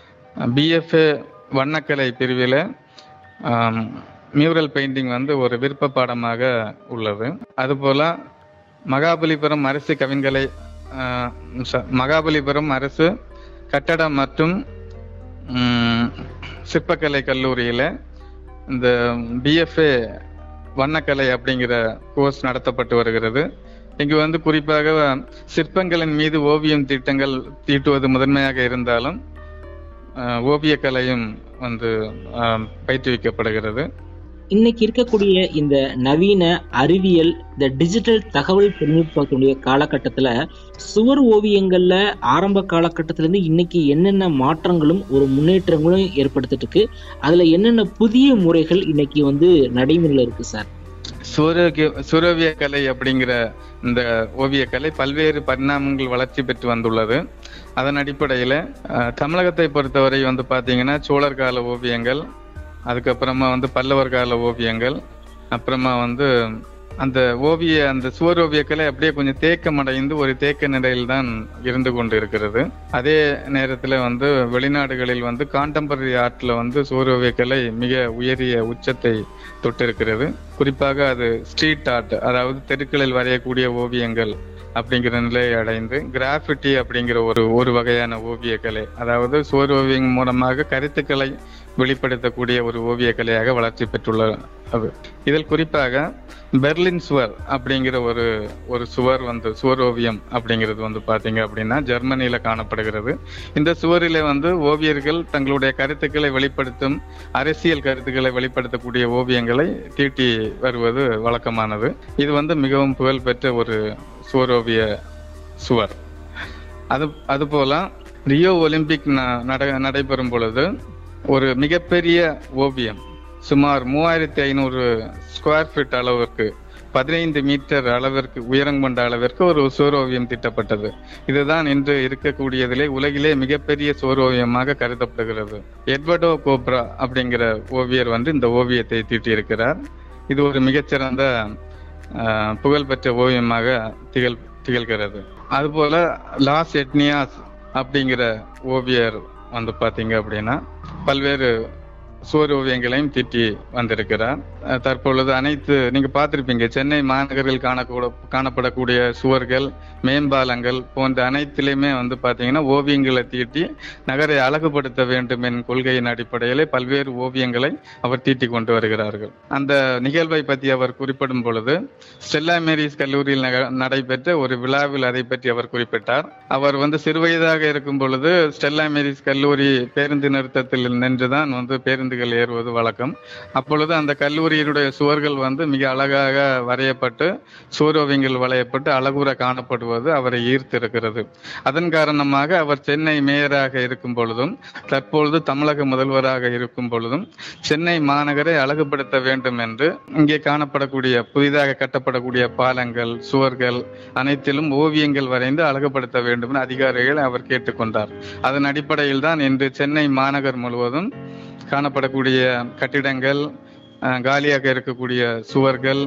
பிஎஃப்ஏ வண்ணக்கலை பிரிவில் மியூரல் பெயிண்டிங் வந்து ஒரு விருப்ப பாடமாக உள்ளது அதுபோல மகாபலிபுரம் அரசு கவின்கலை அஹ், ச- மகாபலிபுரம் அரசு கட்டடம் மற்றும் ம், சிற்பக்கலை கல்லூரியில் இந்த பிஎஃப்ஏ வண்ணக்கலை அப்படிங்கிற கோர்ஸ் நடத்தப்பட்டு வருகிறது இங்கு வந்து குறிப்பாக சிற்பங்களின் மீது ஓவியம் தீட்டங்கள் தீட்டுவது முதன்மையாக இருந்தாலும் அஹ், ஓவியக்கலையும் வந்து அஹ், பயிற்றுவிக்கப்படுகிறது இன்னைக்கு இருக்கக்கூடிய இந்த நவீன அறிவியல் இந்த டிஜிட்டல் தகவல் தொழில்நுட்பத்துடைய காலகட்டத்துல சுவர் ஓவியங்கள்ல ஆரம்ப காலகட்டத்துல இருந்து இன்னைக்கு என்னென்ன மாற்றங்களும் ஒரு முன்னேற்றங்களும் ஏற்படுத்திட்டு இருக்கு அதுல என்னென்ன புதிய முறைகள் இன்னைக்கு வந்து நடைமுறையில இருக்கு சார் சூரிய சூரோவிய கலை அப்படிங்கிற இந்த ஓவியக்கலை பல்வேறு பரிணாமங்கள் வளர்ச்சி பெற்று வந்துள்ளது அதன் அடிப்படையில் தமிழகத்தை பொறுத்தவரை வந்து பார்த்தீங்கன்னா சோழர் கால ஓவியங்கள் அதுக்கப்புறமா வந்து பல்லவர் கால ஓவியங்கள் அப்புறமா வந்து அந்த ஓவிய அந்த சுவர் ஓவியக்கலை அப்படியே கொஞ்சம் தேக்கம் அடைந்து ஒரு தேக்க நிலையில் தான் இருந்து கொண்டு இருக்கிறது அதே நேரத்தில் வந்து வெளிநாடுகளில் வந்து கான்டெம்பரரி ஆர்ட்ல வந்து சுவர் ஓவியக்கலை மிக உயரிய உச்சத்தை தொட்டிருக்கிறது குறிப்பாக அது ஸ்ட்ரீட் ஆர்ட் அதாவது தெருக்களில் வரையக்கூடிய ஓவியங்கள் அப்படிங்கிற நிலையை அடைந்து கிராஃபிட்டி அப்படிங்கிற ஒரு ஒரு வகையான ஓவியக்கலை அதாவது சுவர் ஓவியம் மூலமாக கருத்துக்களை வெளிப்படுத்தக்கூடிய ஒரு ஓவியக்கலையாக வளர்ச்சி பெற்றுள்ள அது இதில் குறிப்பாக பெர்லின் சுவர் அப்படிங்கிற ஒரு ஒரு சுவர் வந்து சுவர் ஓவியம் அப்படிங்கிறது வந்து பாத்தீங்க அப்படின்னா ஜெர்மனியில காணப்படுகிறது இந்த சுவரிலே வந்து ஓவியர்கள் தங்களுடைய கருத்துக்களை வெளிப்படுத்தும் அரசியல் கருத்துக்களை வெளிப்படுத்தக்கூடிய ஓவியங்களை தீட்டி வருவது வழக்கமானது இது வந்து மிகவும் புகழ்பெற்ற ஒரு சுவரோவிய சுவர் அது அதுபோல ரியோ ஒலிம்பிக் ந- நட- நடைபெறும் பொழுது ஒரு மிகப்பெரிய ஓவியம் சுமார் மூவாயிரத்தி ஐநூறு ஸ்கொயர் ஃபீட் அளவிற்கு பதினைந்து மீட்டர் அளவிற்கு உயரம் கொண்ட அளவிற்கு ஒரு சுவரோவியம் தீட்டப்பட்டது இதுதான் இன்று இருக்கக்கூடியதிலே உலகிலே மிகப்பெரிய சுவரோவியமாக கருதப்படுகிறது எட்வர்டோ கோப்ரா அப்படிங்கிற ஓவியர் வந்து இந்த ஓவியத்தை தீட்டியிருக்கிறார் இது ஒரு மிகச்சிறந்த ஆஹ், புகழ்பெற்ற ஓவியமாக திகழ் திகழ்கிறது அதுபோல லாஸ் எட்னியாஸ் அப்படிங்கிற ஓவியர் வந்து பாத்தீங்க அப்படின்னா பல்வேறு சுவர் ஓவியங்களையும் தீட்டி வந்திருக்கிறார் அஹ் தற்பொழுது அனைத்து நீங்க பார்த்திருப்பீங்க சென்னை மாநகரில் காணக்கூட காணப்படக்கூடிய சுவர்கள் மேம்பாலங்கள் போன்ற அனைத்திலுமே வந்து பாத்தீங்கன்னா ஓவியங்களை தீட்டி நகரை அழகுபடுத்த வேண்டும் என் கொள்கையின் அடிப்படையிலே பல்வேறு ஓவியங்களை அவர் தீட்டி கொண்டு வருகிறார்கள் அந்த நிகழ்வை பற்றி அவர் குறிப்பிடும் பொழுது ஸ்டெல்லா மேரிஸ் கல்லூரியில் நக- நடைபெற்ற ஒரு விழாவில் அதை பற்றி அவர் குறிப்பிட்டார் அவர் வந்து சிறுவயதாக இருக்கும் பொழுது ஸ்டெல்லா மேரிஸ் கல்லூரி பேருந்து நிறுத்தத்தில் நின்றுதான் வந்து பேருந்துகள் ஏறுவது வழக்கம் அப்பொழுது அந்த கல்லூரியினுடைய சுவர்கள் வந்து மிக அழகாக வரையப்பட்டு சூரோவியங்கள் வளையப்பட்டு அழகுற காணப்படுவது அவரை ஈர்த்திருக்கிறது அதன் காரணமாக அவர் சென்னை மேயராக இருக்கும் பொழுதும் தற்பொழுது தமிழக முதல்வராக இருக்கும் பொழுதும் சென்னை மாநகரை அழகுபடுத்த வேண்டும் என்று இங்கே காணப்படக்கூடிய புதிதாக கட்டப்படக்கூடிய பாலங்கள் சுவர்கள் அனைத்திலும் ஓவியங்கள் வரைந்து அழகுபடுத்த வேண்டும் என அதிகாரிகள் அவர் கேட்டுக்கொண்டார் அதன் அடிப்படையில் தான் இன்று சென்னை மாநகர் முழுவதும் காணப்படக்கூடிய கட்டிடங்கள் அஹ், காலியாக இருக்கக்கூடிய சுவர்கள்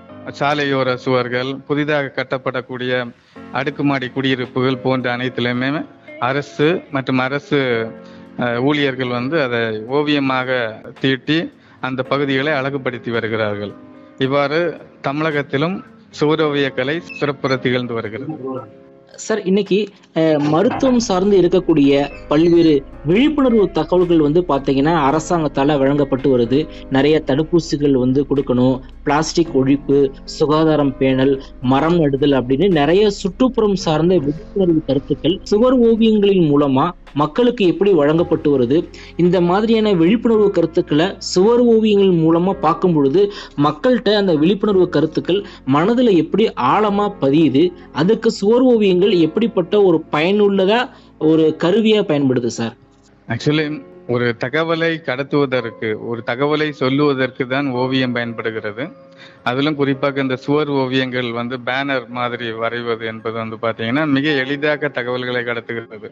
சாலையோர சுவர்கள் புதிதாக கட்டப்படக்கூடிய அடுக்குமாடி குடியிருப்புகள் போன்ற அனைத்திலுமே அரசு மற்றும் அரசு அஹ், ஊழியர்கள் வந்து அதை ஓவியமாக தீட்டி அந்த பகுதிகளை அழகுபடுத்தி வருகிறார்கள் இவ்வாறு தமிழகத்திலும் சுவரோவிய கலை சிறப்புற திகழ்ந்து வருகிறது சார் இன்னைக்கு அஹ், மருத்துவம் சார்ந்து இருக்கக்கூடிய பல்வேறு விழிப்புணர்வு தகவல்கள் வந்து பாத்தீங்கன்னா அரசாங்கத்தால வழங்கப்பட்டு வருது நிறைய தடுப்பூசிகள் வந்து கொடுக்கணும் பிளாஸ்டிக் ஒழிப்பு சுகாதாரம் பேணல் மரம் நடுதல் அப்படின்னு நிறைய சுற்றுப்புறம் சார்ந்த விழிப்புணர்வு கருத்துக்கள் சுவர் ஓவியங்களின் மூலமா மக்களுக்கு எப்படி வழங்கப்பட்டு வருது இந்த மாதிரியான விழிப்புணர்வு கருத்துக்களை சுவர் ஓவியங்கள் மூலமா பார்க்கும் பொழுது மக்கள்கிட்ட அந்த விழிப்புணர்வு கருத்துக்கள் மனதுல எப்படி ஆழமா பதியுது அதுக்கு சுவர் ஓவியங்கள் எப்படிப்பட்ட ஒரு பயனுள்ளதா ஒரு கருவியா பயன்படுது சார் ஆக்சுவலி ஒரு தகவலை கடத்துவதற்கு ஒரு தகவலை சொல்லுவதற்கு தான் ஓவியம் பயன்படுகிறது அதிலும் குறிப்பாக இந்த சுவர் ஓவியங்கள் வந்து பேனர் மாதிரி வரைவது என்பது வந்து பாத்தீங்கன்னா மிக எளிதாக தகவல்களை கடத்துகிறது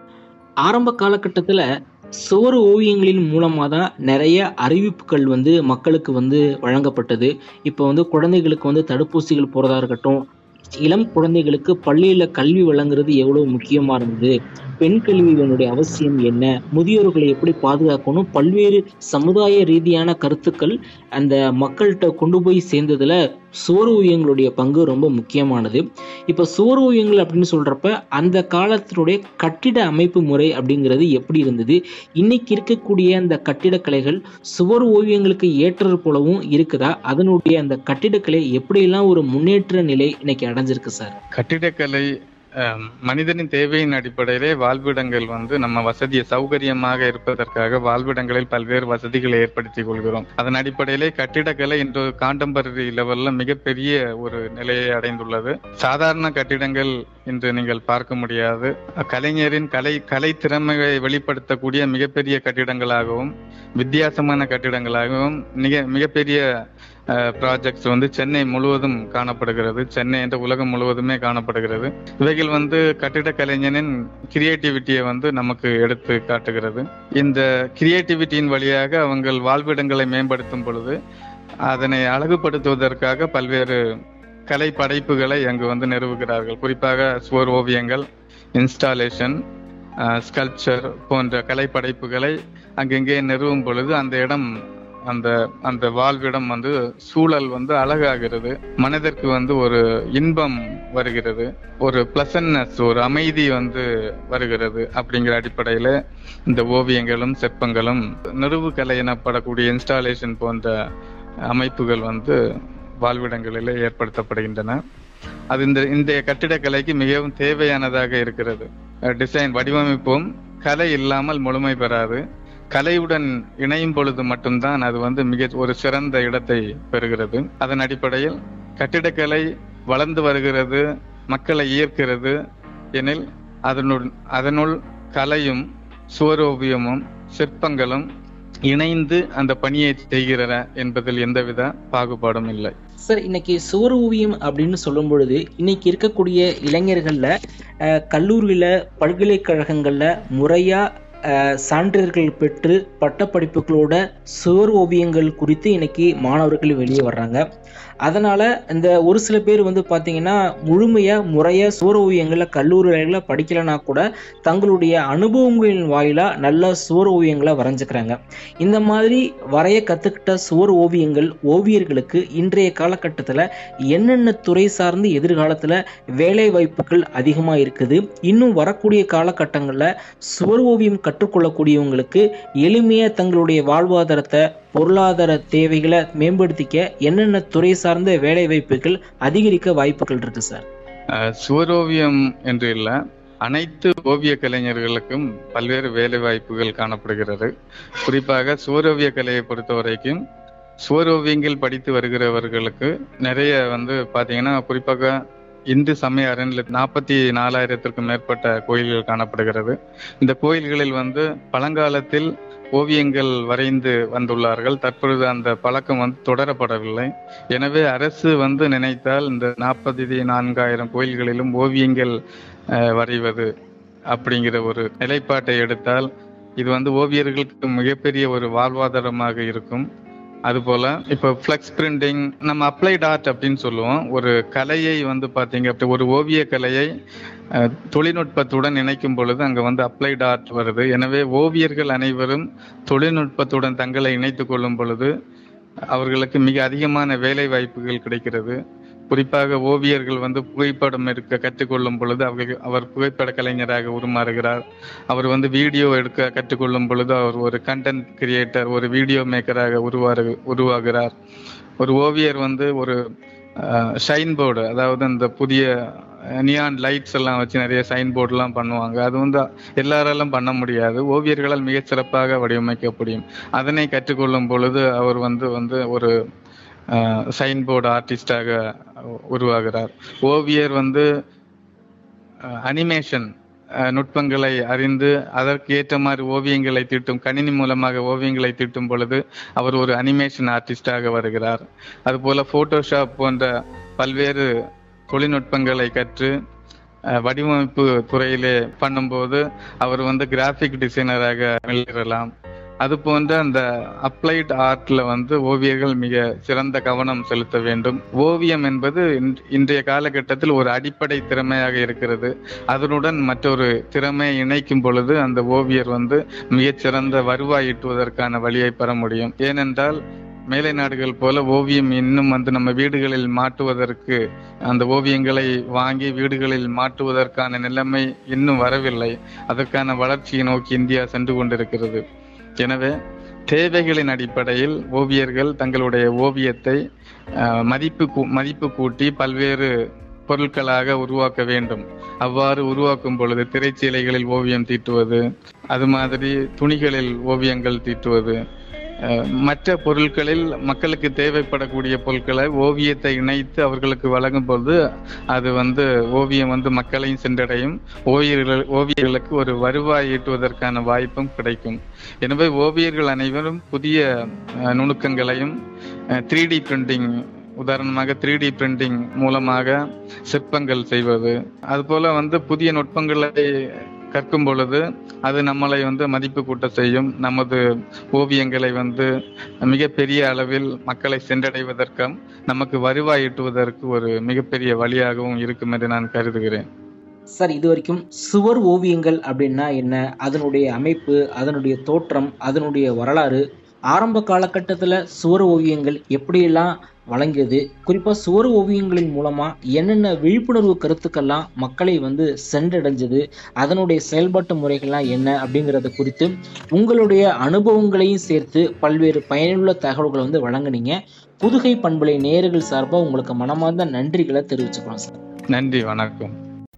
ஆரம்ப காலகட்டத்துல சுவர் ஓவியங்களின் மூலமா தான் நிறைய அறிவிப்புகள் வந்து மக்களுக்கு வந்து வழங்கப்பட்டது இப்போ வந்து குழந்தைகளுக்கு வந்து தடுப்பூசிகள் போறதா இருக்கட்டும் இளம் குழந்தைகளுக்கு பள்ளியில கல்வி வழங்குறது எவ்வளவு முக்கியமா இருந்தது பெண் கல்வியினுடைய அவசியம் என்ன முதியோர்களை எப்படி பாதுகாக்கணும் பல்வேறு சமுதாய ரீதியான கருத்துக்கள் அந்த மக்கள்கிட்ட கொண்டு போய் சேர்ந்ததுல சுவர் ஓவியங்களுடைய பங்கு ரொம்ப முக்கியமானது இப்போ சுவர் ஓவியங்கள் அப்படின்னு சொல்றப்ப அந்த காலத்தினுடைய கட்டிட அமைப்பு முறை அப்படிங்கிறது எப்படி இருந்தது இன்னைக்கு இருக்கக்கூடிய அந்த கட்டிடக்கலைகள் சுவர் ஓவியங்களுக்கு ஏற்றது போலவும் இருக்குதா அதனுடைய அந்த கட்டிடக்கலை எப்படியெல்லாம் ஒரு முன்னேற்ற நிலை இன்னைக்கு அடைஞ்சிருக்கு சார் கட்டிடக்கலை அஹ், மனிதனின் தேவையின் அடிப்படையிலே வாழ்விடங்கள் வந்து நம்ம வசதியை சௌகரியமாக இருப்பதற்காக வாழ்விடங்களில் பல்வேறு வசதிகளை ஏற்படுத்திக் கொள்கிறோம் அதன் அடிப்படையிலே கட்டிடக்கலை இன்று காண்டம்பரரி லெவல்ல மிகப்பெரிய ஒரு நிலையை அடைந்துள்ளது சாதாரண கட்டிடங்கள் இன்று நீங்கள் பார்க்க முடியாது கலைஞரின் கலை கலை திறமையை வெளிப்படுத்தக்கூடிய மிகப்பெரிய கட்டிடங்களாகவும் வித்தியாசமான கட்டிடங்களாகவும் மிக மிகப்பெரிய ப்ராஜெக்ட்ஸ் வந்து சென்னை முழுவதும் காணப்படுகிறது சென்னை என்ற உலகம் முழுவதுமே காணப்படுகிறது இவைகள் வந்து கட்டிட கலைஞனின் கிரியேட்டிவிட்டியை வந்து நமக்கு எடுத்து காட்டுகிறது இந்த கிரியேட்டிவிட்டியின் வழியாக அவங்கள் வாழ்விடங்களை மேம்படுத்தும் பொழுது அதனை அழகுபடுத்துவதற்காக பல்வேறு கலை படைப்புகளை அங்கு வந்து நிறுவுகிறார்கள் குறிப்பாக சுவர் ஓவியங்கள் இன்ஸ்டாலேஷன் ஸ்கல்ப்சர் போன்ற கலை படைப்புகளை அங்கங்கே நிறுவும் பொழுது அந்த இடம் அந்த அந்த வாழ்விடம் வந்து சூழல் வந்து அழகாகிறது மனதிற்கு வந்து ஒரு இன்பம் வருகிறது ஒரு பிளசன்னஸ் ஒரு அமைதி வந்து வருகிறது அப்படிங்கிற அடிப்படையில இந்த ஓவியங்களும் சிற்பங்களும் நிறுவு கலை எனப்படக்கூடிய இன்ஸ்டாலேஷன் போன்ற அமைப்புகள் வந்து வாழ்விடங்களிலே ஏற்படுத்தப்படுகின்றன அது இந்த இன்றைய கட்டிடக்கலைக்கு மிகவும் தேவையானதாக இருக்கிறது டிசைன் வடிவமைப்பும் கலை இல்லாமல் முழுமை பெறாது கலையுடன் இணையும் பொழுது மட்டும்தான் அது வந்து மிக ஒரு சிறந்த இடத்தை பெறுகிறது அதன் அடிப்படையில் கட்டிடக்கலை வளர்ந்து வருகிறது மக்களை ஈர்க்கிறது எனில் அதனுள் அதனுள் கலையும் சுவரோவியமும் சிற்பங்களும் இணைந்து அந்த பணியை செய்கிறன என்பதில் எந்தவித பாகுபாடும் இல்லை சார் இன்னைக்கு சுவர் ஓவியம் அப்படின்னு சொல்லும் பொழுது இன்னைக்கு இருக்கக்கூடிய இளைஞர்கள்ல அஹ், கல்லூரியில பல்கலைக்கழகங்கள்ல முறையா அஹ், சான்றிதழ்கள் பெற்று பட்டப்படிப்புகளோட சுவர் ஓவியங்கள் குறித்து இன்னைக்கு மாணவர்கள் வெளியே வர்றாங்க அதனால இந்த ஒரு சில பேர் வந்து பார்த்தீங்கன்னா முழுமையா முறையா சுவர் ஓவியங்களை கல்லூரிகளில் படிக்கலைன்னா கூட தங்களுடைய அனுபவங்களின் வாயிலா நல்ல சுவர் ஓவியங்களை வரைஞ்சுக்கிறாங்க இந்த மாதிரி வரைய கத்துக்கிட்ட சுவர் ஓவியங்கள் ஓவியர்களுக்கு இன்றைய காலகட்டத்தில் என்னென்ன துறை சார்ந்து எதிர்காலத்தில் வேலை வாய்ப்புகள் அதிகமாக இருக்குது இன்னும் வரக்கூடிய காலகட்டங்களில் சுவர் ஓவியம் கற்றுக்கொள்ளக்கூடியவங்களுக்கு எளிமையாக தங்களுடைய வாழ்வாதாரத்தை பொருளாதார தேவைகளை மேம்படுத்திக்க என்னென்ன துறை சார்ந்த வேலை வாய்ப்புகள் அதிகரிக்க வாய்ப்புகள் இருக்கு சார் அஹ், சுவரோவியம் என்று இல்லை அனைத்து ஓவிய கலைஞர்களுக்கும் பல்வேறு வேலை வாய்ப்புகள் காணப்படுகிறது குறிப்பாக சுவரோவிய கலையை பொறுத்த வரைக்கும் சுவரோவியங்கள் படித்து வருகிறவர்களுக்கு நிறைய வந்து பாத்தீங்கன்னா குறிப்பாக இந்து சமய அறநிலை நாற்பத்தி நாலாயிரத்திற்கும் மேற்பட்ட கோயில்கள் காணப்படுகிறது இந்த கோயில்களில் வந்து பழங்காலத்தில் ஓவியங்கள் வரைந்து வந்துள்ளார்கள் தற்பொழுது அந்த பழக்கம் வந்து தொடரப்படவில்லை எனவே அரசு வந்து நினைத்தால் இந்த நாற்பத்தி நான்காயிரம் கோயில்களிலும் ஓவியங்கள் அஹ், வரைவது அப்படிங்கிற ஒரு நிலைப்பாட்டை எடுத்தால் இது வந்து ஓவியர்களுக்கு மிகப்பெரிய ஒரு வாழ்வாதாரமாக இருக்கும் அதுபோல இப்போ ஃப்ளெக்ஸ் பிரிண்டிங் நம்ம அப்ளைட் ஆர்ட் அப்படின்னு சொல்லுவோம் ஒரு கலையை வந்து பாத்தீங்க அப்படி ஒரு ஓவிய கலையை அஹ், தொழில்நுட்பத்துடன் இணைக்கும் பொழுது அங்க வந்து அப்ளைட் ஆர்ட் வருது எனவே ஓவியர்கள் அனைவரும் தொழில்நுட்பத்துடன் தங்களை இணைத்துக் கொள்ளும் பொழுது அவர்களுக்கு மிக அதிகமான வேலை வாய்ப்புகள் கிடைக்கிறது குறிப்பாக ஓவியர்கள் வந்து புகைப்படம் எடுக்க கற்றுக்கொள்ளும் பொழுது அவர்கள் அவர் புகைப்பட கலைஞராக உருமாறுகிறார் அவர் வந்து வீடியோ எடுக்க கற்றுக்கொள்ளும் பொழுது அவர் ஒரு கண்டென்ட் கிரியேட்டர் ஒரு வீடியோ மேக்கராக உருவாரு உருவாகிறார் ஒரு ஓவியர் வந்து ஒரு ஷைன் போர்டு அதாவது அந்த புதிய நியான் லைட்ஸ் எல்லாம் வச்சு நிறைய சைன் போர்டுலாம் பண்ணுவாங்க அது வந்து எல்லாராலும் பண்ண முடியாது ஓவியர்களால் மிகச் சிறப்பாக வடிவமைக்க முடியும் அதனை கற்றுக்கொள்ளும் பொழுது அவர் வந்து வந்து ஒரு சைன் போர்டு ஆர்டிஸ்டாக உருவாகிறார் ஓவியர் வந்து அனிமேஷன் நுட்பங்களை அறிந்து அதற்கு ஏற்ற மாதிரி ஓவியங்களை தீட்டும் கணினி மூலமாக ஓவியங்களை தீட்டும் பொழுது அவர் ஒரு அனிமேஷன் ஆர்டிஸ்டாக வருகிறார் அதுபோல போட்டோஷாப் போன்ற பல்வேறு தொழில்நுட்பங்களை கற்று அஹ், வடிவமைப்பு துறையிலே பண்ணும்போது அவர் வந்து கிராஃபிக் டிசைனராக வெளியிடலாம் அது போன்ற அந்த அப்ளைட் ஆர்ட்ல வந்து ஓவியர்கள் மிக சிறந்த கவனம் செலுத்த வேண்டும் ஓவியம் என்பது இன்- இன்றைய காலகட்டத்தில் ஒரு அடிப்படை திறமையாக இருக்கிறது அதனுடன் மற்றொரு திறமையை இணைக்கும் பொழுது அந்த ஓவியர் வந்து மிகச்சிறந்த வருவாய் ஈட்டுவதற்கான வழியை பெற முடியும் ஏனென்றால் மேலை நாடுகள் போல ஓவியம் இன்னும் வந்து நம்ம வீடுகளில் மாட்டுவதற்கு அந்த ஓவியங்களை வாங்கி வீடுகளில் மாட்டுவதற்கான நிலைமை இன்னும் வரவில்லை அதற்கான வளர்ச்சியை நோக்கி இந்தியா சென்று கொண்டிருக்கிறது எனவே தேவைகளின் அடிப்படையில் ஓவியர்கள் தங்களுடைய ஓவியத்தை அஹ், மதிப்பு கூ- மதிப்பு கூட்டி பல்வேறு பொருட்களாக உருவாக்க வேண்டும் அவ்வாறு உருவாக்கும் பொழுது திரைச்சீலைகளில் ஓவியம் தீட்டுவது அது மாதிரி துணிகளில் ஓவியங்கள் தீட்டுவது அஹ், மற்ற பொருட்களில் மக்களுக்கு தேவைப்படக்கூடிய பொருட்களை ஓவியத்தை இணைத்து அவர்களுக்கு வழங்கும் பொழுது அது வந்து ஓவியம் வந்து மக்களையும் சென்றடையும் ஓவியர்கள் ஓவியர்களுக்கு ஒரு வருவாய் ஈட்டுவதற்கான வாய்ப்பும் கிடைக்கும் எனவே ஓவியர்கள் அனைவரும் புதிய அஹ், நுணுக்கங்களையும் த்ரீ டி பிரிண்டிங் உதாரணமாக த்ரீ டி பிரிண்டிங் மூலமாக சிற்பங்கள் செய்வது அதுபோல வந்து புதிய நுட்பங்களை கற்கும் பொழுது அது நம்மளை வந்து மதிப்பு கூட்ட செய்யும் நமது ஓவியங்களை வந்து மிகப்பெரிய அளவில் மக்களை சென்றடைவதற்கும் நமக்கு வருவாய் ஈட்டுவதற்கு ஒரு மிகப்பெரிய வழியாகவும் இருக்கும் என்று நான் கருதுகிறேன் சார் இது வரைக்கும் சுவர் ஓவியங்கள் அப்படின்னா என்ன அதனுடைய அமைப்பு அதனுடைய தோற்றம் அதனுடைய வரலாறு ஆரம்ப காலகட்டத்தில் சுவர் ஓவியங்கள் எப்படியெல்லாம் வழங்கியது குறிப்பாக சுவர் ஓவியங்களின் மூலமாக என்னென்ன விழிப்புணர்வு கருத்துக்கள்லாம் மக்களை வந்து சென்றடைஞ்சது அதனுடைய செயல்பாட்டு முறைகள்லாம் என்ன அப்படிங்கிறத குறித்து உங்களுடைய அனுபவங்களையும் சேர்த்து பல்வேறு பயனுள்ள தகவல்களை வந்து வழங்குனீங்க புதுகை பண்பலை நேயர்கள் சார்பாக உங்களுக்கு மனமார்ந்த நன்றிகளை தெரிவிச்சுக்கிறோம் சார் நன்றி வணக்கம்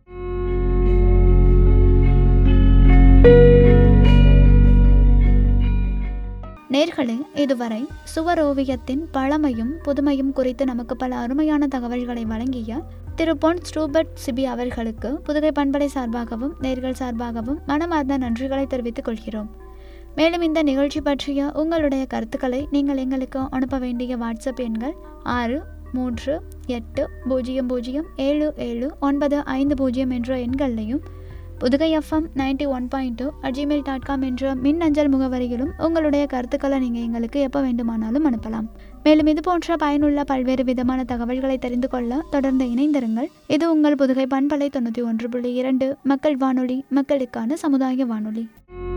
நேர்களே இதுவரை சுவர் ஓவியத்தின் பழமையும் புதுமையும் குறித்து நமக்கு பல அருமையான தகவல்களை வழங்கிய திரு பொன் ஸ்டூபர்ட் சிபி அவர்களுக்கு புதுகை பண்பலை சார்பாகவும் நேர்கள் சார்பாகவும் மனமார்ந்த நன்றிகளை தெரிவித்துக் கொள்கிறோம் மேலும் இந்த நிகழ்ச்சி பற்றிய உங்களுடைய கருத்துக்களை நீங்கள் எங்களுக்கு அனுப்ப வேண்டிய வாட்ஸ்அப் எண்கள் ஆறு மூன்று எட்டு பூஜ்ஜியம் பூஜ்ஜியம் ஏழு ஏழு ஒன்பது ஐந்து பூஜ்ஜியம் என்ற எண்களையும் புதுகை FM ninety one point two at Gmail dot com என்ற மின் அஞ்சல் முகவரியிலும் உங்களுடைய கருத்துக்களை நீங்கள் எங்களுக்கு எப்போ வேண்டுமானாலும் அனுப்பலாம் மேலும் இது போன்ற பயனுள்ள பல்வேறு விதமான தகவல்களை தெரிந்து கொள்ள தொடர்ந்து இணைந்திருங்கள் இது உங்கள் புதுகை பண்பலை தொண்ணூற்றி ஒன்று புள்ளி இரண்டு மக்கள் வானொலி மக்களுக்கான சமுதாய வானொலி